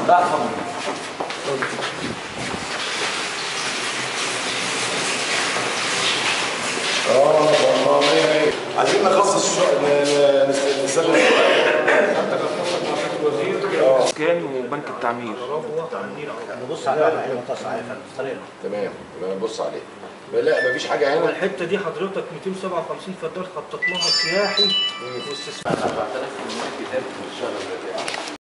لا طبعا اه والله عايزين نخصص شو- ن- ن- نس- نسلم اسكان وبنك التعمير نبص على العين متصل على الطريقه تمام يبقى نبص عليه لا مفيش حاجه هنا الحته دي حضرتك 257 فدان خططناها سياحي واستثمار 4800 كتاب في الشهر